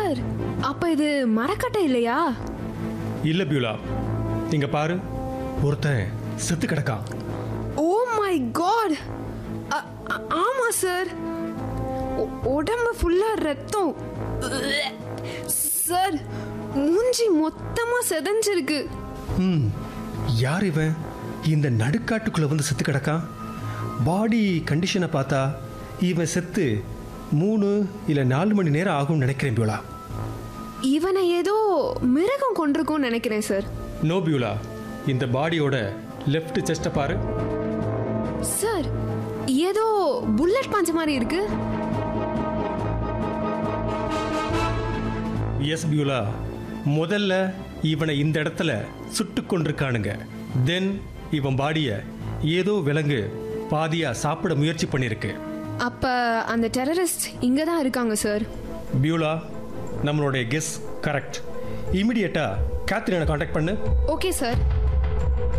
sir அப்ப இது மரக்கட்டை இல்லையா இல்ல பியூலா இங்க பாரு ஒருத்தன் செத்து கிடக்கான் ஓ மை காட் ஆமா சார் உ- உடம்பு ஃபுல்லா ரத்தம் சார் மூஞ்சி மொத்தமா செதஞ்சிருக்கு ம் யார் இவன் இந்த நடுக்காட்டுக்குள்ள வந்து செத்து கிடக்கான் பாடி கண்டிஷனை பார்த்தா இவன் செத்து மூணு இல்லை நாலு மணி நேரம் ஆகும்னு நினைக்கிறேன் பியூலா இவனை ஏதோ மிருகம் கொண்டிருக்கும்னு நினைக்கிறேன் சார் நோ பியூலா இந்த பாடியோட லெஃப்ட் செஸ்ட்டை பாரு சார் ஏதோ புல்லட் பாஞ்ச மாதிரி இருக்கு எஸ் பியூலா முதல்ல இவனை இந்த இடத்துல சுட்டு கொண்டிருக்கானுங்க தென் இவன் பாடியை ஏதோ விலங்கு பாதியா சாப்பிட முயற்சி பண்ணியிருக்கு அப்ப அந்த டெரரிஸ்ட் இங்க தான் இருக்காங்க சார் பியூலா நம்மளுடைய கெஸ் கரெக்ட் இமிடியேட்டா கேத்ரினை காண்டாக்ட் பண்ணு ஓகே சார்